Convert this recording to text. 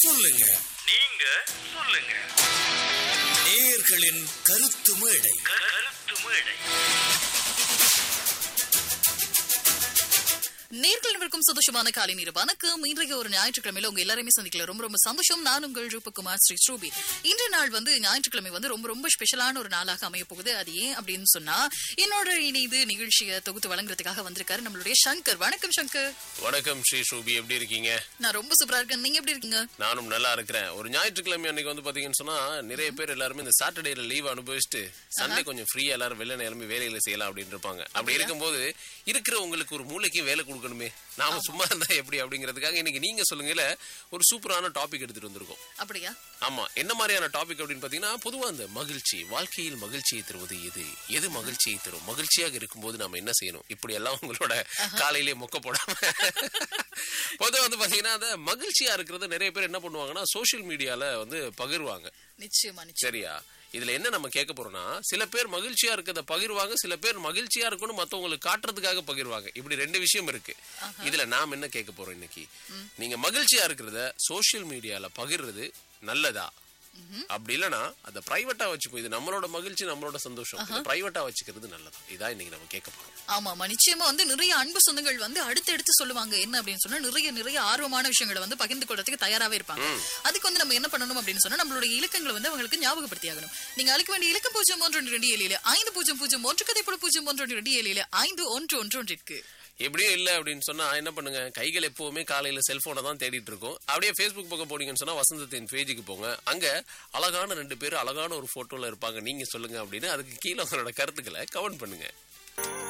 சொல்லுங்க நீங்க சொல்லுங்க நேயர்களின் கருத்து மேடை க- கருத்து மேடை நேர்கள் இருக்கும் சந்தோஷமான காலை நேரம் வணக்கம் இன்றைக்கு ஒரு ஞாயிற்றுக்கிழமையில உங்க எல்லாருமே சந்திக்கல ரொம்ப ரொம்ப சந்தோஷம் நான் உங்கள் ரூபகுமார் ஸ்ரீ ஸ்ரூபி இன்றைய நாள் வந்து ஞாயிற்றுக்கிழமை வந்து ரொம்ப ரொம்ப ஸ்பெஷலான ஒரு நாளாக அமைய போகுது அது ஏன் அப்படின்னு சொன்னா என்னோட இணைந்து நிகழ்ச்சியை தொகுத்து வழங்குறதுக்காக வந்திருக்காரு நம்மளுடைய சங்கர் வணக்கம் சங்கர் வணக்கம் ஸ்ரீ ஷூபி எப்படி இருக்கீங்க நான் ரொம்ப சூப்பரா இருக்கேன் நீங்க எப்படி இருக்கீங்க நானும் நல்லா இருக்கிறேன் ஒரு ஞாயிற்றுக்கிழமை அன்னைக்கு வந்து பாத்தீங்கன்னு சொன்னா நிறைய பேர் எல்லாருமே இந்த சாட்டர்டேல லீவ் அனுபவிச்சுட்டு சண்டே கொஞ்சம் ஃப்ரீயா எல்லாரும் வெளில நேரமே வேலையில செய்யலாம் அப்படின்னு இருப்பாங்க அப்படி இருக்கும்போது இருக்கிறவங்களுக்கு ஒரு மூளைக்கு வேலை கொடுக்கணுமே நாம சும்மா இருந்தா எப்படி அப்படிங்கிறதுக்காக இன்னைக்கு நீங்க சொல்லுங்கல ஒரு சூப்பரான டாபிக் எடுத்துட்டு வந்திருக்கோம் அப்படியா ஆமா என்ன மாதிரியான டாபிக் அப்படின்னு பாத்தீங்கன்னா பொதுவா அந்த மகிழ்ச்சி வாழ்க்கையில் மகிழ்ச்சியை தருவது எது எது மகிழ்ச்சியை தரும் மகிழ்ச்சியாக இருக்கும்போது நாம என்ன செய்யணும் இப்படி எல்லாம் உங்களோட காலையிலே மொக்க போடாம பொதுவா வந்து பாத்தீங்கன்னா அந்த மகிழ்ச்சியா இருக்கிறது நிறைய பேர் என்ன பண்ணுவாங்கன்னா சோஷியல் மீடியால வந்து பகிர்வாங்க நிச்சயமா நிச்சயம் சரியா இதுல என்ன நம்ம கேட்க போறோம்னா சில பேர் மகிழ்ச்சியா இருக்கிறத பகிர்வாங்க சில பேர் மகிழ்ச்சியா இருக்கணும் மத்தவங்களுக்கு காட்டுறதுக்காக பகிர்வாங்க இப்படி ரெண்டு விஷயம் இருக்கு இதுல நாம் என்ன கேட்க போறோம் இன்னைக்கு நீங்க மகிழ்ச்சியா இருக்கிறத சோஷியல் மீடியால பகிர்றது நல்லதா அப்படி இல்லனா அத பிரைவேட்டா வச்சுப்போம் இது நம்மளோட மகிழ்ச்சி நம்மளோட சந்தோஷம் பிரைவேட்டா வச்சுக்கிறது நல்லதா இதான் இன்னைக்கு நம்ம கேட்க போறோம் ஆமாமா நிச்சயமா வந்து நிறைய அன்பு சொந்தங்கள் வந்து அடுத்து எடுத்து சொல்லுவாங்க என்ன அப்படின்னு சொன்னா நிறைய நிறைய ஆர்வமான விஷயங்களை வந்து பகிர்ந்து கொள்றதுக்கு தயாராவே இருப்பாங்க அதுக்கு வந்து நம்ம என்ன பண்ணணும் அப்படின்னு சொன்னா நம்மளுடைய இலக்கங்களை வந்து அவங்களுக்கு ஞாபகப்படுத்தி ஆகணும் நீங்க அழைக்க வேண்டிய இலக்கம் பூஜ்ஜியம் ஒன்று ரெண்டு ரெண்டு ஏழில ஐந்து பூஜ்ஜியம் பூஜ்ஜியம் ஒன்று கதை போல பூஜ்ஜியம் ஒன்று ரெண்டு ரெண்டு ஏழில ஐந்து ஒன்று ஒன்று ஒன்றிற்கு எப்படியும் இல்ல அப்படின்னு சொன்னா என்ன பண்ணுங்க கைகள் எப்பவுமே காலையில செல்போனை தான் தேடிட்டு இருக்கோம் அப்படியே ஃபேஸ்புக் பக்கம் போனீங்கன்னு சொன்னா வசந்தத்தின் பேஜுக்கு போங்க அங்க அழகான ரெண்டு பேரும் அழகான ஒரு போட்டோல இருப்பாங்க நீங்க சொல்லுங்க அப்படின்னு அதுக்கு கீழே உங்களோட கருத்துக்களை கமெண்ட் பண்ணுங்க